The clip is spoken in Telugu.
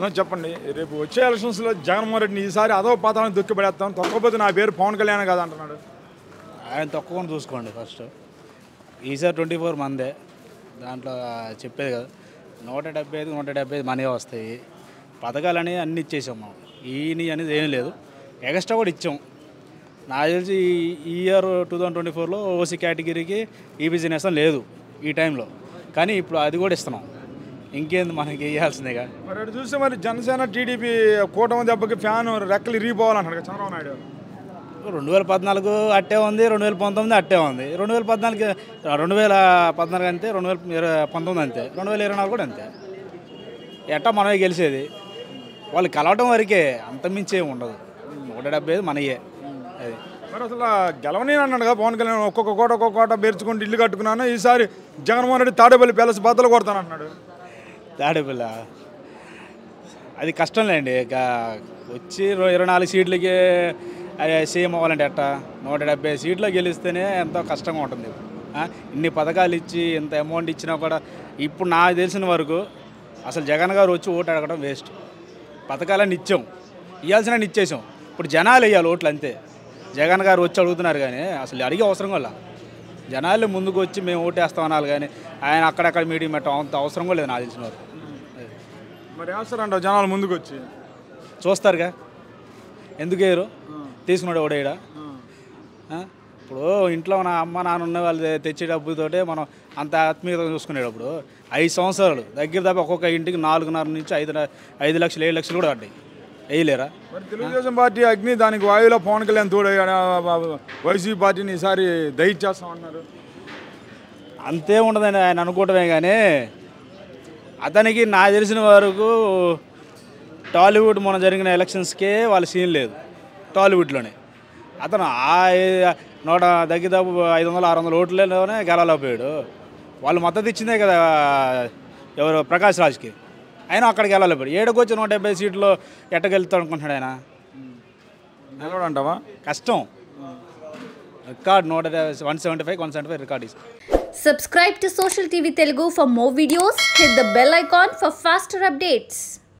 ఆ, చెప్పండి రేపు వచ్చే ఎలక్షన్స్లో జగన్మోహన్ రెడ్డిని ఈసారి అదో పాతాలను దుఃఖపడేస్తాం తొక్కపోతే నా పేరు పవన్ కళ్యాణ్ కాదు అంటున్నాడు ఆయన తక్కువ చూసుకోండి ఫస్ట్ ఈసారి ట్వంటీ ఫోర్ మందే దాంట్లో చెప్పేది కదా నూట డెబ్బై ఐదు నూట డెబ్బై ఐదు మనీ వస్తాయి పథకాలని అన్ని ఇచ్చేసాం మనం ఈయన అనేది ఏం లేదు ఎక్స్ట్రా కూడా ఇచ్చాం నాకు తెలిసి ఈ- ఈ ఇయర్ టూ థౌజండ్ ట్వంటీ ఫోర్లో ఓసీ కేటగిరీకి ఈ బిజినెస్ లేదు ఈ టైంలో కానీ ఇప్పుడు అది కూడా ఇస్తున్నాం ఇంకేంది మనకి ఇవ్వాల్సిందేగా మరి అటు చూస్తే మరి జనసేన టీడీపీ కూటమి దెబ్బకి ఫ్యాన్ రెక్కలు ఇరిగిపోవాలంటాడు కదా చంద్రబాబు నాయుడు రెండు వేల పద్నాలుగు అట్టే ఉంది రెండు వేల పంతొమ్మిది అట్టే ఉంది రెండు వేల పద్నాలుగు రెండు వేల పద్నాలుగు అంతే రెండు వేల ఇరవై పంతొమ్మిది అంతే రెండు వేల ఇరవై నాలుగు కూడా అంతే ఎట్టా మనమే గెలిచేది వాళ్ళు కలవటం వరకే అంతమించి ఏమి ఉండదు నూట డెబ్బై ఐదు మనయే అది మరి అసలు గెలవని అన్నాడు కదా పవన్ కళ్యాణ్ ఒక్కొక్క కోట ఒక్కొక్క కోట పేర్చుకుంటూ ఇల్లు కట్టుకున్నాను ఈసారి జగన్మోహన్ రెడ్డి తాడేపల్లి ప్యాలెస్ బద్దలు కొడతాను అంటున్నాడు తాడేపిల్ల అది కష్టంలేండి ఇక వచ్చి ఇరవై ఇరవై నాలుగు సీట్లకి అది సీఎం అవ్వాలంటే ఎట్టా నూట డెబ్బై సీట్లో గెలిస్తేనే ఎంతో కష్టంగా ఉంటుంది ఆ, ఇన్ని పథకాలు ఇచ్చి ఇంత అమౌంట్ ఇచ్చినా కూడా ఇప్పుడు నాకు తెలిసిన వరకు అసలు జగన్ గారు వచ్చి ఓటు అడగడం వేస్ట్ పథకాలన్నీ ఇచ్చాం ఇవ్వాల్సిన ఇచ్చేసాం ఇప్పుడు జనాలు వేయాలి ఓట్లు అంతే జగన్ గారు వచ్చి అడుగుతున్నారు కానీ అసలు అడిగే అవసరం వల్ల జనాలు ముందుకు వచ్చి మేము ఓటేస్తాం అనాలి కానీ ఆయన అక్కడక్కడ మీటింగ్ పెట్టడం అంత అవసరం కూడా లేదు నాకు తెలిసిన వరకు అది. మరి వేస్తారంట జనాలు ముందుకు వచ్చి చూస్తారుగా ఎందుకు వేయరు తీసుకున్నాడు ఓడేయడా ఇప్పుడు ఇంట్లో మన అమ్మ నాన్న ఉన్న వాళ్ళు తెచ్చే డబ్బుతోటే మనం అంత ఆత్మీయత చూసుకునేటప్పుడు ఐదు సంవత్సరాలు దగ్గర దాకా ఒక్కొక్క ఇంటికి నాలుగున్నర నుంచి ఐదు ఐదు లక్షలు ఏడు లక్షలు కూడా పడ్డాయి వేయలేరా మరి తెలుగుదేశం పార్టీ అగ్ని దానికి వాయువులో పవన్ కళ్యాణ్ తోడయ్యాడు వైసీపీ పార్టీని ఈసారి దయచేస్తామన్నారు అంతే ఉండదని ఆయన అనుకోవటమే కానీ అతనికి నాకు తెలిసిన వరకు టాలీవుడ్ మొన్న జరిగిన ఎలక్షన్స్కే వాళ్ళ సీన్ లేదు టాలీవుడ్లోనే అతను ఆ ఏ- నూట దగ్గర ఐదు వందల ఆరు వందల ఓట్లలోనే గెలలేకపోయాడు వాళ్ళు మద్దతు ఇచ్చిందే కదా ఎవరు ప్రకాష్ రాజ్కి ఆయన అక్కడికి వెళ్ళలేకపోయాడు ఏడుకొచ్చి నూట డెబ్బై సీట్లో ఎట్టగెలుతాడు అనుకుంటున్నాడు ఆయన నిలవడంటావా కష్టం రికార్డ్ నూట one seventy five one seventy five record ఇస్తుంది Subscribe to Social TV Telugu for more videos. Hit the bell icon for faster updates.